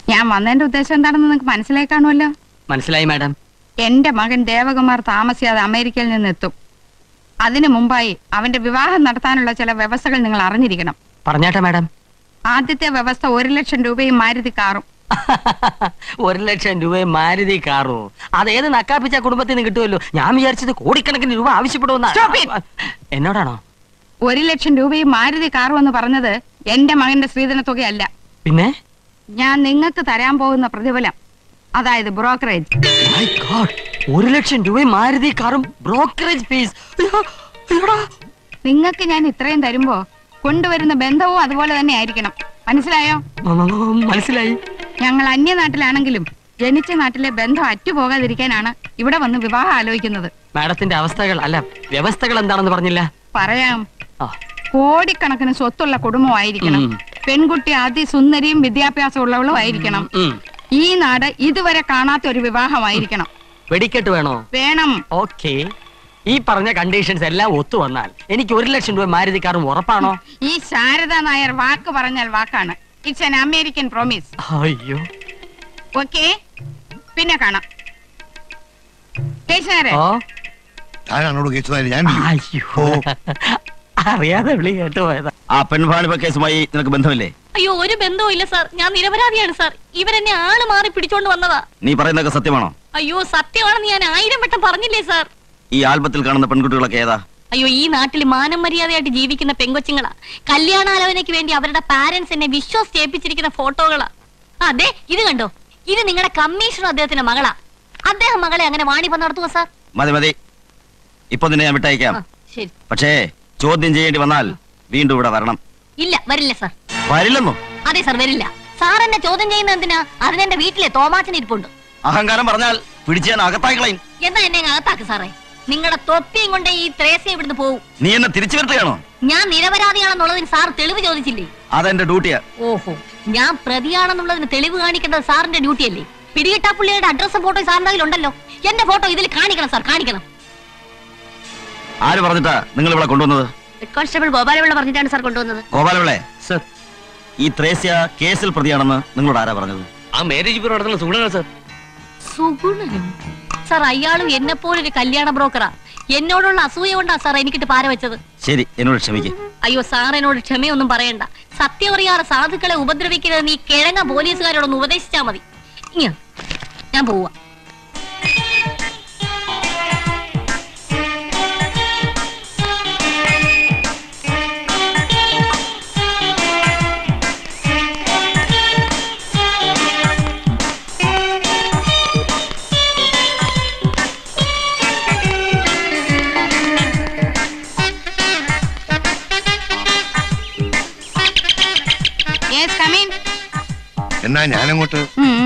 ഞാൻ വന്നതിന്റെ ഉദ്ദേശം എന്താണെന്ന് നിങ്ങൾക്ക് മനസ്സിലായി കാണുമല്ലോ മനസ്സിലായി മാഡം എന്റെ മകൻ ദേവകുമാർ താമസിയാതെ അമേരിക്കയിൽ നിന്ന് എത്തും അതിനു മുമ്പായി അവന്റെ വിവാഹം നടത്താനുള്ള ചില വ്യവസ്ഥകൾ നിങ്ങൾ അറിഞ്ഞിരിക്കണം പറഞ്ഞാട്ടെ മാഡം ആദ്യത്തെ വ്യവസ്ഥ ഒരു ലക്ഷം രൂപയും മാരുതി കാറും ഒരു ലക്ഷം രൂപയും മാരുതി കാറോ അതേത് നക്കാപ്പിച്ച കുടുംബത്തിൽ നിന്ന് കിട്ടുമല്ലോ ഞാൻ വിചാരിച്ചത് കോടിക്കണക്കിന് രൂപ Stop ആവശ്യപ്പെടുമെന്ന എന്നോടാണോ ഒരു ലക്ഷം രൂപയും മാരുതി കാറും എന്ന് പറഞ്ഞത് എന്റെ മകന്റെ സ്ത്രീധന തുകയല്ല പിന്നെ ഞാൻ നിങ്ങൾക്ക് തരാൻ പോകുന്ന പ്രതിഫലം അതായത് ബ്രോക്കറേജ് My God, ഒരു ലക്ഷം രൂപയും മാരുതി കാറും ബ്രോക്കറേജ് ഫീസ് നിങ്ങൾക്ക് ഞാൻ ഇത്രയും തരുമ്പോ കൊണ്ടുവരുന്ന ബന്ധവും അതുപോലെ തന്നെ ആയിരിക്കണം മനസ്സിലായോ മനസ്സിലായി ഞങ്ങൾ അന്യനാട്ടിലാണെങ്കിലും ജനിച്ച നാട്ടിലെ ബന്ധം അറ്റുപോകാതിരിക്കാനാണ് ഇവിടെ വന്ന് വിവാഹം ആലോചിക്കുന്നത് മാഡത്തിന്റെ അവസ്ഥകൾ അല്ല വ്യവസ്ഥകൾ എന്താണെന്ന് പറഞ്ഞില്ല പറയാം ആ, കോടിക്കണക്കിന് സ്വത്തുള്ള കുടുംബമായിരിക്കണം ഉം. പെൺകുട്ടി അതിസുന്ദരിയും വിദ്യാഭ്യാസം ഉള്ളവളും ആയിരിക്കണം ഉം. ഈ നാട് ഇതുവരെ കാണാത്ത ഒരു വിവാഹമായിരിക്കണം വെടിക്കെട്ട് വേണോ വേണം ഓക്കെ ഈ പറഞ്ഞ കണ്ടീഷൻസ് എല്ലാം ഒത്തു വന്നാൽ എനിക്ക് ഒരു ലക്ഷം രൂപ മാരുതി കാറും ഉറപ്പാണോ ഈ ശാരദ നായർ വാക്ക് പറഞ്ഞാൽ വാക്കാണ് ഇറ്റ്സ് എൻ അമേരിക്കൻ പ്രോമിസ് അയ്യോ ഓക്കെ പിന്നെ കാണാം കേശവരെ ഓ താനാണോട് കേസുമാര് ഞാൻ വിളിക്കും. അയ്യോ ഓ. അറിയാതെ വിളി കേട്ടു പോയതാ ആ പെൺവാണിഭ കേസുമായി നിനക്ക് ബന്ധമില്ലേ അയ്യോ ഒരു ബന്ധവും ഇല്ല സാർ ഞാൻ നിരപരാധിയാണ് സാർ ഇവരെന്നെ ആള് മാറി പിടിച്ചോണ്ട് വന്നതാ നീ പറയുന്നതൊക്കെ സത്യമാണോ അയ്യോ സത്യമാണെന്ന് ഞാൻ ആയിരം വട്ടം പറഞ്ഞില്ലേ സാർ ഈ ആൽബത്തിൽ കാണുന്ന പെൺകുട്ടികളൊക്കെ ഏതാ അയ്യോ ഈ നാട്ടിൽ മാനം മര്യാദയായിട്ട് ജീവിക്കുന്ന പെങ്കൊച്ചുങ്ങളാ കല്യാണാലോചനയ്ക്ക് വേണ്ടി അവരുടെ പാരന്റ്സ് എന്നെ വിശ്വസിച്ച് ഏൽപ്പിച്ചിരിക്കുന്ന ഫോട്ടോകളാ അതെ ഇത് കണ്ടോ ഇത് നിങ്ങളുടെ കമ്മീഷണർ അദ്ദേഹത്തിന്റെ മകളാ അദ്ദേഹം മകളെ അങ്ങനെ വാണിഭം നടത്തുക സാർ മതി മതി ഇപ്പൊ നിന്നെ ഞാൻ വിട്ടയക്കാം ആ, ശരി പക്ഷേ ചോദ്യം ചെയ്യേണ്ടി വന്നാൽ വീണ്ടും ഇവിടെ വരണം ഇല്ല വരില്ല സാർ വരില്ലെന്നോ അതെ സാർ വരില്ല സാർ എന്നെ ചോദ്യം ചെയ്യുന്ന എന്തിനാ അതിനെന്റെ വീട്ടിലെ തോമാച്ചൻ ഇരിപ്പുണ്ട് അഹങ്കാരം പറഞ്ഞാൽ പിടിച്ച് ഞാൻ അകത്താക്കളയും എന്നാ എന്നെ അങ്ങ് അകത്താക്ക് സാറേ നിങ്ങളുടെ തൊപ്പിയും കൊണ്ട് ഈ ത്രേസ്യ ഇവിടുന്ന് പോവും നീ എന്നെ തിരിച്ചു വരുത്തുകയാണോ ഞാൻ നിരപരാധിയാണെന്നുള്ളതിന് സാർ തെളിവ് ചോദിച്ചില്ലേ അതെന്റെ ഡ്യൂട്ടിയാ ഓഹോ ഞാൻ പ്രതിയാണെന്നുള്ളതിന് തെളിവ് കാണിക്കേണ്ടത് സാറിന്റെ ഡ്യൂട്ടിയല്ലേ പിടികിട്ടാ പുള്ളിയുടെ അഡ്രസ്സും ഫോട്ടോ സാറിന്റെ കയ്യിലുണ്ടല്ലോ എന്റെ ഫോട്ടോ ഇതിൽ കാണിക്കണം സാർ കാണിക്കണം ആര് പറഞ്ഞിട്ടാ നിങ്ങൾ ഇവിടെ കൊണ്ടുവന്നത് ഹെഡ് കോൺസ്റ്റബിൾ ഗോപാലപിള്ള പറഞ്ഞിട്ടാണ് സാർ കൊണ്ടുവന്നത് ഗോപാലപിള്ളെ സർ ഈ ത്രേസ്യ കേസിൽ പ്രതിയാണെന്ന് നിങ്ങളോട് ആരാ പറഞ്ഞത് ആ മാരേജ് ബ്യൂറോ നടത്തുന്ന സുഗുണ സർ സുഗുണനും സാർ അയാളും എന്നെ പോലൊരു കല്യാണ ബ്രോക്കറാ എന്നോടുള്ള അസൂയ കൊണ്ടാ സാർ എനിക്കിട്ട് പാര വെച്ചത് ശരി എന്നോട് ക്ഷമിക്കും അയ്യോ സാർ എന്നോട് ക്ഷമയൊന്നും പറയണ്ട സത്യമറിയാതെ സാധുക്കളെ ഉപദ്രവിക്കരുത് നീ കിഴങ്ങ പോലീസുകാരോടൊന്ന് ഉപദേശിച്ചാ മതി ഇങ്ങ ഞാൻ പോവാ യെസ് കമീൻ എന്നാ ഞാനങ്ങോട്ട്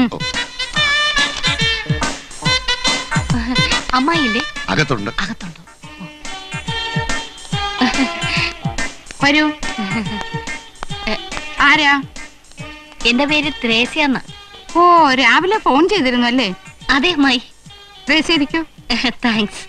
അമ്മായില്ലേ അകത്തുണ്ട് അകത്തുണ്ടോ വരൂ എ, ആരാ എന്റെ പേര് ത്രേസ്യാന്ന് ഓ രാവിലെ ഫോൺ ചെയ്തിരുന്നു അല്ലേ അതെ അമ്മായി ഇരിക്കൂ താങ്ക്സ്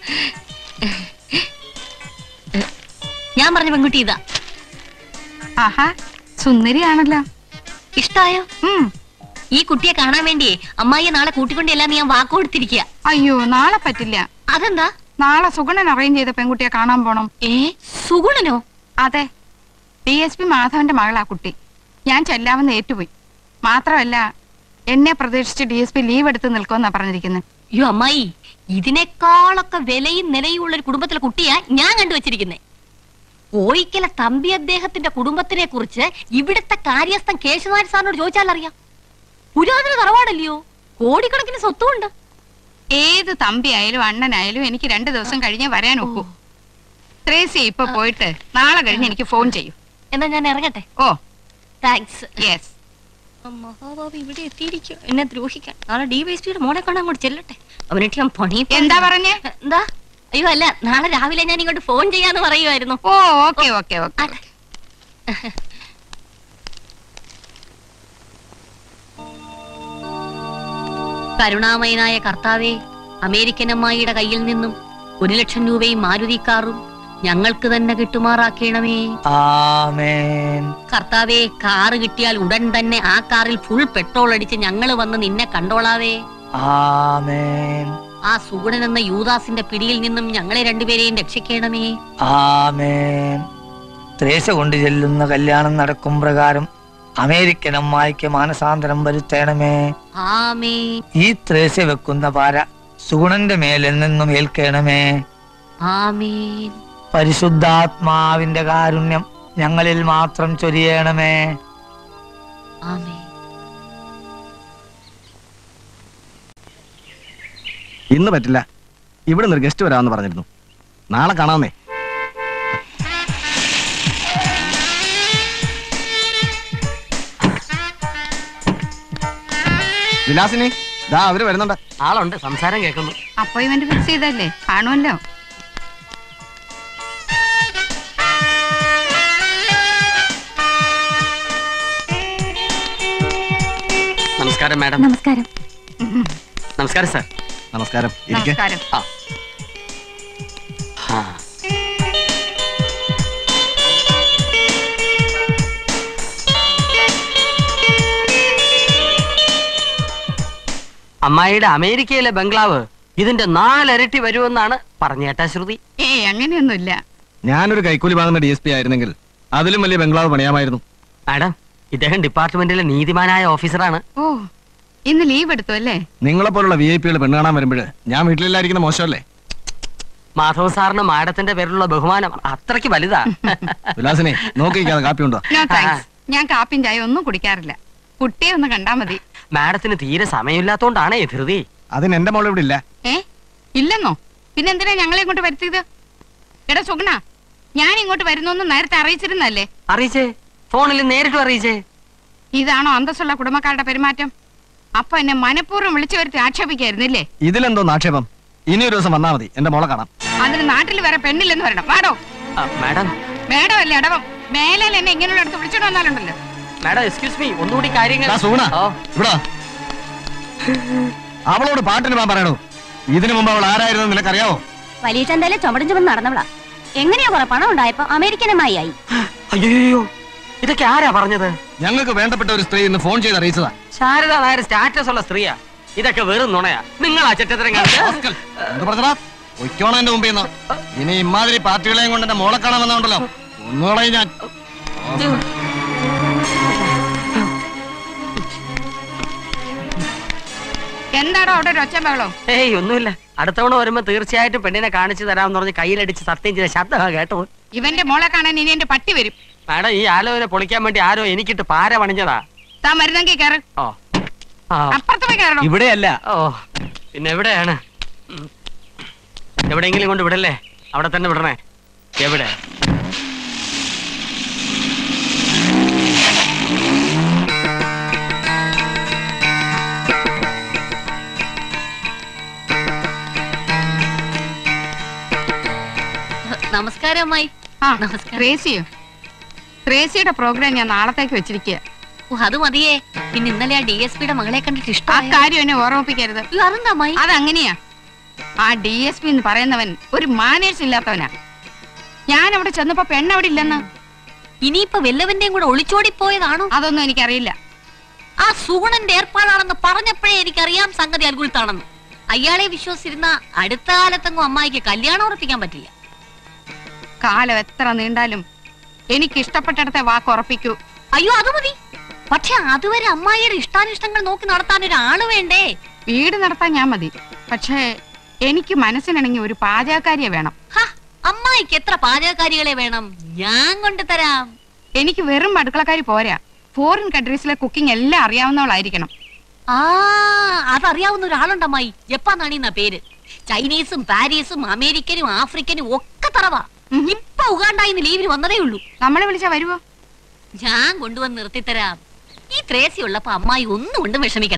ഞാൻ പറഞ്ഞ പെൺകുട്ടി ഇതാ ആഹാ സുന്ദരിയാണല്ലോ ഇഷ്ടായോ ഉം. ഈ കുട്ടിയെ കാണാൻ വേണ്ടിയേ അമ്മായിയെ നാളെ കൂട്ടിക്കൊണ്ടില്ലാന്ന് ഞാൻ വാക്ക് കൊടുത്തിരിക്കുക അയ്യോ നാളെ പറ്റില്ല അതെന്താ നാളെ സുഗണൻ അറേഞ്ച് ചെയ്ത പെൺകുട്ടിയെ കാണാൻ പോണം ഏ സുഗുണനോ അതെ ഡി എസ് പി മാധവന്റെ മകളാ കുട്ടി ഞാൻ ചെല്ലാമെന്ന് ഏറ്റുപോയി മാത്രമല്ല എന്നെ പ്രതീക്ഷിച്ച് ഡി എസ് പി ലീവ് എടുത്ത് നിൽക്കുമെന്നാ പറഞ്ഞിരിക്കുന്നത് അയ്യോ അമ്മായി ഇതിനേക്കാളൊക്കെ വിലയും നിലയും ഉള്ള ഒരു കുടുംബത്തിലെ കുട്ടിയാ ഞാൻ കണ്ടുവച്ചിരിക്കുന്നേ കോയിക്കല തമ്പി അദ്ദേഹത്തിന്റെ കുടുംബത്തിനെ കുറിച്ച് ഇവിടുത്തെ കാര്യസ്ഥൻ കേശവനാഥ് സാറിനോട് ചോദിച്ചാൽ അറിയാം പുരാതന തറവാടല്ലയോ കോടിക്കണക്കിന് സ്വത്തുമുണ്ട് ഏത് തമ്പി ആയാലും അണ്ണനായാലും എനിക്ക് രണ്ടു ദിവസം കഴിഞ്ഞേ വരാൻ ഒക്കൂ ത്രേസി ഇപ്പൊ പോയിട്ട് നാളെ കഴിഞ്ഞ് എനിക്ക് ഫോൺ ചെയ്യൂ എന്നാ ഞാൻ ഇറങ്ങട്ടെ ഓ താങ്ക്സ് യെസ് മഹാബാബു ഇവിടെ എത്തിയിരിക്കും എന്നെ ദ്രോഹിക്കാൻ നാളെ ഡി വൈ എസ് മോളെ കാണാൻ അങ്ങോട്ട് ചെല്ലട്ടെ അവനിട്ട് ഞാൻ പണി എന്താ പറഞ്ഞേ എന്താ അയ്യോ അല്ല നാളെ രാവിലെ ഞാൻ ഇങ്ങോട്ട് ഫോൺ ചെയ്യാന്ന് പറയുമായിരുന്നു ഓ ഓക്കെ ഓക്കെ ഓക്കെ അതെ. കരുണാമയനായ കർത്താവേ അമേരിക്കൻ അമ്മായിയുടെ കയ്യിൽ നിന്നും ഒരു ലക്ഷം രൂപയും മാരുതി കാറും ഞങ്ങൾക്ക് തന്നെ കിട്ടുമാറാക്കണമേ ആമേൻ കർത്താവേ കാറ് കിട്ടിയാൽ ഉടൻ തന്നെ ആ കാറിൽ ഫുൾ പെട്രോൾ അടിച്ച് ഞങ്ങൾ വന്ന് നിന്നെ കണ്ടോളാവേ ആമേൻ ആ സുഗുണൻ എന്ന യൂദാസിന്റെ പിടിയിൽ നിന്നും ഞങ്ങളെ രണ്ടുപേരെയും രക്ഷിക്കണമേ ആമേൻ ത്രേശ കൊണ്ട് ചെല്ലുന്ന കല്യാണം നടക്കും പ്രകാരം അമേരിക്കൻ അമ്മായിക്ക് മാനസാന്തരം വരുത്തേണമേ ആമേ ഈ ത്രേശ വെക്കുന്ന പാര സുഗുണന്റെ മേലിൽ നിന്നും ഏൽക്കണമേ ആമേൻ പരിശുദ്ധാത്മാവിന്റെ കാരുണ്യം ഞങ്ങളിൽ മാത്രം ചൊരിയണമേ ആമേൻ ഇന്ന് പറ്റില്ല ഇവിടെ നിന്ന് ഗസ്റ്റ് വരാമെന്ന് പറഞ്ഞിരുന്നു നാളെ കാണാമെന്നേ വിലാസിനി ദാ അവര് വരുന്നുണ്ട് ആളുണ്ട് സംസാരം കേൾക്കുന്നു അപ്പോയിന്റ്മെന്റ് ഫിക്സ് ചെയ്തല്ലേ കാണുമല്ലോ നമസ്കാരം മാഡം നമസ്കാരം നമസ്കാരം സാർ നമസ്കാരം ഇരിക്കെ നമസ്കാരം ആ. അമ്മായിയുടെ അമേരിക്കയിലെ ബംഗ്ലാവ് ഇതിന്റെ നാലരട്ടി വരുമെന്നാണ് പറഞ്ഞേട്ടാ ശ്രുതി ഏയ് അങ്ങനെയൊന്നുമില്ല ഞാനൊരു കൈക്കൂലി വാങ്ങുന്ന ഡി എസ് പി ആയിരുന്നെങ്കിൽ അതിലും വലിയ ബംഗ്ലാവ് പണിയാമായിരുന്നു മാഡം ഇദ്ദേഹം ഡിപ്പാർട്ട്മെന്റിലെ നീതിമാനായ ഓഫീസറാണ് ഓ ഇന്ന് ലീവ് എടുത്തു അല്ലേ നിങ്ങളെ പോലുള്ള വി ഐ പികൾ പെണ്ണ് കാണാൻ വരുമ്പോൾ ഞാൻ വീട്ടിലില്ലായിരിക്കുന്ന മോശമല്ലേ മാധവ് സാറിന് മാഡത്തിന്റെ പേരിലുള്ള ബഹുമാനം അത്രയ്ക്ക് വലുതാ വിലാസിനെ നോക്കിക്കാതെ കാപ്പി ഉണ്ടോ നോ താങ്ക്സ് ഞാൻ കാപ്പിയും ചായ ഒന്നും കുടിക്കാറില്ല കുട്ടിയെ ഒന്ന് കണ്ടാ മതി മാഡത്തിന് തീരെ സമയമില്ലാത്തോണ്ടാണ് ധൃതി അതിന് എന്റെ മോൾ ഇവിടെ ഇല്ല ഏ ഇല്ലെന്നോ പിന്നെന്തിനാ ഞങ്ങളെ ഇങ്ങോട്ട് വരുത്തിയത് എടാ സുഗുണ ഞാൻ ഇങ്ങോട്ട് വരുന്നോന്ന് നേരത്തെ അറിയിച്ചിരുന്നല്ലേ അറിയിച്ചേ ഫോണിൽ നേരിട്ട് അറിയിച്ചേ ഇതാണോ അന്തസ്സുള്ള കുടുംബക്കാരുടെ പെരുമാറ്റം അപ്പൊ എന്നെ മനഃപൂർവ്വം വിളിച്ചു വരുത്തി ആക്ഷേപിക്കായിരുന്നില്ലേ ഇതിലെന്തോ നാക്ഷേപം ഇനി ഒരു ദിവസം വന്നാ മതി എന്റെ മോളെ കാണാം അതിന് നാട്ടിൽ വേറെ പെണ്ണില്ലെന്ന് വരണം വാടോ ആ, മാഡം മേടോ അല്ലേ ഇടവം മേലാൽ എന്നെ ഇങ്ങനെയുള്ള അടുത്ത് വിളിച്ചോണ്ട് വന്നാലുണ്ടല്ലോ മാഡം എക്സ്ക്യൂസ് മീ ഒന്നുകൂടി കാര്യങ്ങൾ ദാ സൂണ ഓ ഇവിടെ വാ. അവളോട് പാട്ടിന് പോകാൻ പറയണോ ഇതിനു മുമ്പ് അവൾ ആരായിരുന്നു നിനക്കറിയാവോ വലിയ ചന്തയിലെ ചുമടും ചുമന്ന് നടന്നവളാ എങ്ങനെയാ കുറെ പണം ഉണ്ടായപ്പോ അമേരിക്കൻ അമ്മായി ആയി അയ്യോ ഇതൊക്കെ ആരാ പറഞ്ഞത് ഞങ്ങൾക്ക് വേണ്ടപ്പെട്ട ഒരു സ്ത്രീ ഇന്ന് ഫോൺ ചെയ്ത് അറിയിച്ചതാ ശാരദ നായർ സ്റ്റാറ്റസ് ഉള്ള സ്ത്രീയാ ഇതൊക്കെ വെറും നുണയാ നിങ്ങൾ ആ ചെറ്റത്തരം കാണിച്ചത് റാസ്കൽ. എന്ത് പറഞ്ഞടാ ഒയ്ക്കോണം എന്റെ മുമ്പിൽ നിന്ന് ഇനി ഇമാതിരി പാർട്ടികളെയും കൊണ്ട് എന്റെ മോളെ കാണാൻ വന്നോണ്ടല്ലോ ഒന്നുകളെ ഞാൻ എന്താടോ അവിടെ ഒരു ഒച്ച ബഹളോ ഏയ് ഒന്നുമില്ല അടുത്ത തവണ വരുമ്പോ തീർച്ചയായിട്ടും പെണ്ണിനെ കാണിച്ചു തരാമെന്ന് പറഞ്ഞ് കയ്യിലടിച്ച് സത്യം ചെയ്ത ശബ്ദമാ കേട്ടത് ഇവന്റെ മോളെ കാണാൻ ഇനി എന്റെ പട്ടി വരും മാഡം ഈ ആലോചന പൊളിക്കാൻ വേണ്ടി ആരോ എനിക്കിട്ട് പാര പണിഞ്ഞതാ താൻ മരുന്നെങ്കിൽ കയറ് ഓ ആ അപ്പുറത്ത് പോയി കയറണം ഇവിടെയല്ല ഓ പിന്നെ എവിടെയാണ് ഉം. എവിടെയെങ്കിലും കൊണ്ട് വിടല്ലേ അവിടെ തന്നെ വിടണേ എവിടെ നമസ്കാരം അമ്മായി ആ നമസ്കാരം. ത്രേസിയോ ത്രേസിയുടെ പ്രോഗ്രാം ഞാൻ നാളത്തേക്ക് വെച്ചിരിക്കുക ഓ അത് മതിയേ പിന്നെ ഇന്നലെ ആ ഡി എസ് പിയുടെ മകളെ കണ്ടിട്ട് ആ ഇഷ്ടമായി കാര്യം എന്നെ ഓർമ്മിപ്പിക്കരുത് അതെന്താ അമ്മായി അതങ്ങനെയാ ആ ഡി എസ് പി എന്ന് പറയുന്നവൻ ഒരു മാനേഴ്സ് ഇല്ലാത്തവനാ ഞാൻ അവിടെ ചെന്നപ്പോ പെണ്ണവിടെ ഇല്ലെന്ന് ഇനിയിപ്പോ വല്ലവന്റെയും കൂടെ ഒളിച്ചോടി പോയതാണോ അതൊന്നും എനിക്കറിയില്ല ആ സുഗുണന്റെ ഏർപ്പാടാണെന്ന് പറഞ്ഞപ്പോഴേ എനിക്കറിയാം സംഗതി അൽഗുൽത്താണെന്ന് അയാളെ വിശ്വസിച്ചിരുന്ന അടുത്ത കാലത്തെങ്ങും അമ്മായിക്ക് കല്യാണം ഉറപ്പിക്കാൻ പറ്റില്ല കാലം എത്ര നീണ്ടാലും എനിക്ക് ഇഷ്ടപ്പെട്ടിടത്തെ വാക്ക് ഉറപ്പിക്കൂ അയ്യോ അത് മതി പക്ഷെ അതുവരെ അമ്മായിയുടെ ഇഷ്ടാനിഷ്ടങ്ങൾ നോക്കി നടത്താൻ ഒരാള് വേണ്ടേ വീട് നടത്താൻ ഞാൻ മതി പക്ഷേ എനിക്ക് മനസ്സിനിണങ്ങി ഒരു പാചകക്കാരിയെ വേണം ഹ, അമ്മായിക്ക് എത്ര പാചകക്കാരികളെ വേണം ഞാൻ കൊണ്ടുതരാം എനിക്ക് വെറും അടുക്കളക്കാരി പോരാ ഫോറിൻ കൺട്രീസിലെ കുക്കിംഗ് എല്ലാം അറിയാവുന്നവളായിരിക്കണം ആ അതറിയാവുന്ന ഒരാളുണ്ട് അമ്മായി ജപ്പാന്നാണ് പേര് ചൈനീസും പാരീസും അമേരിക്കനും ആഫ്രിക്കനും ഒക്കെ തറവാ ഇപ്പൊ ഉഗാണ്ടായിന്ന് ലീവിന് വന്നതേ ഉള്ളൂ നമ്മളെ വിളിച്ചാ വരുവോ ഞാൻ കൊണ്ടുവന്ന് നിർത്തിത്തരാം ഈ ത്രേസി ഉള്ളപ്പോ അമ്മായി ഒന്നും കൊണ്ടും വിഷമിക്കണം